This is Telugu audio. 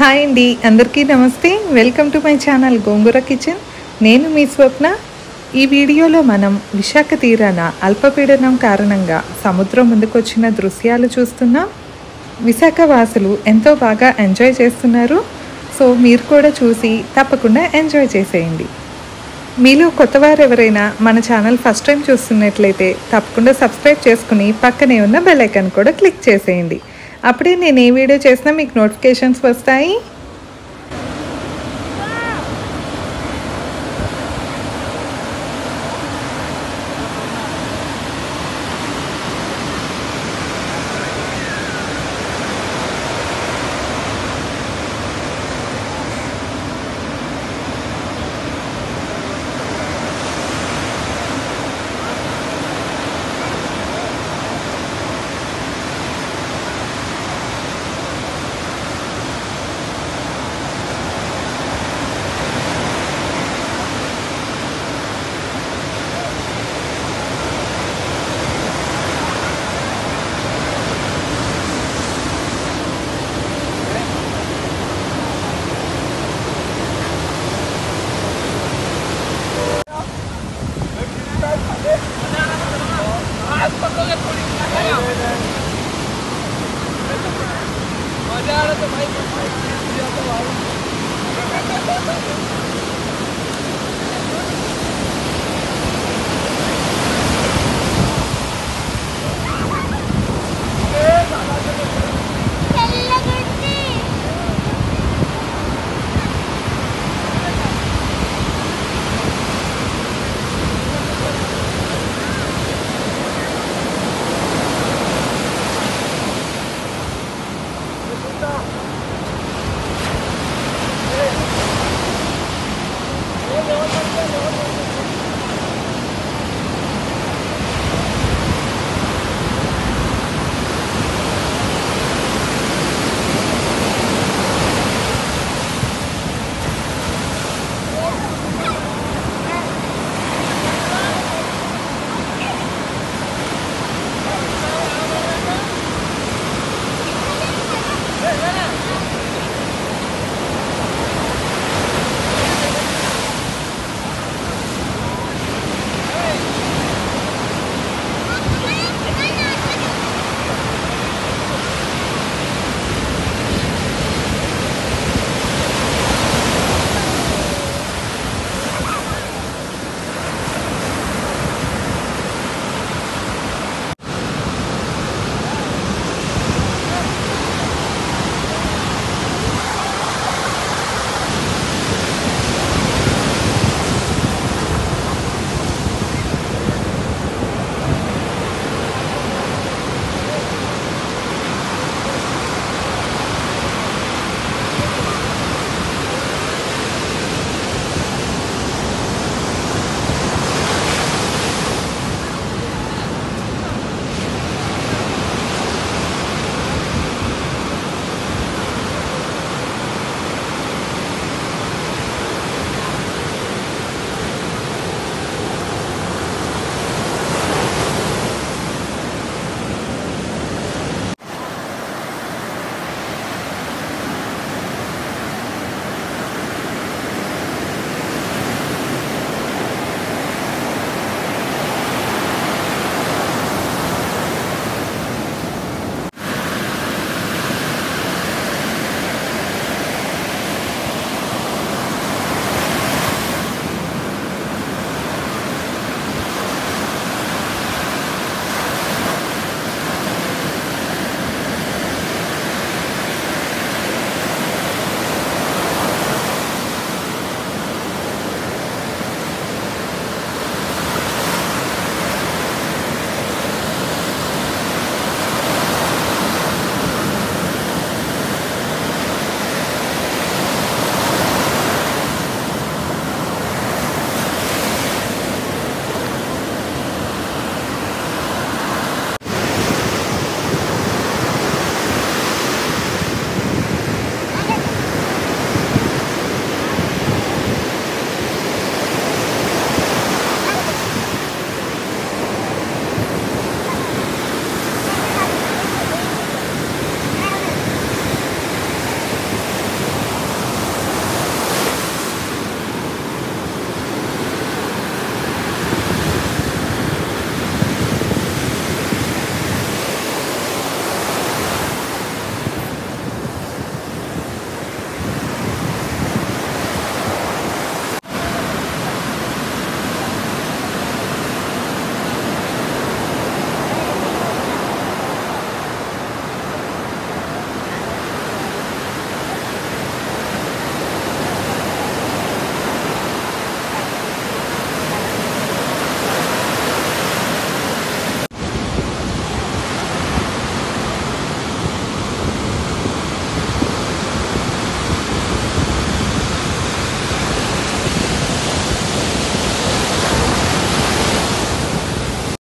హాయ్ అండి అందరికీ నమస్తే welcome to my channel Gongura kitchen నేను మీ స్వప్న ఈ వీడియోలో మనం విశాఖ తీరాన అల్పపీడనం కారణంగా సముద్రం ముందుకొచ్చిన దృశ్యాలు చూస్తున్నాం విశాఖ వాసులు ఎంతో బాగా ఎంజాయ్ చేస్తున్నారు సో మీరు కూడా చూసి తప్పకుండా ఎంజాయ్ చేసేయండి మీలో కొత్తవారు ఎవరైనా మన ఛానల్ ఫస్ట్ టైం చూస్తున్నట్లయితే తప్పకుండా సబ్స్క్రైబ్ చేసుకుని పక్కనే ఉన్న బెల్ ఐకాన్ కూడా క్లిక్ చేసేయండి అప్పుడే నేను ఏ వీడియో చేసినా మీకు నోటిఫికేషన్స్ వస్తాయి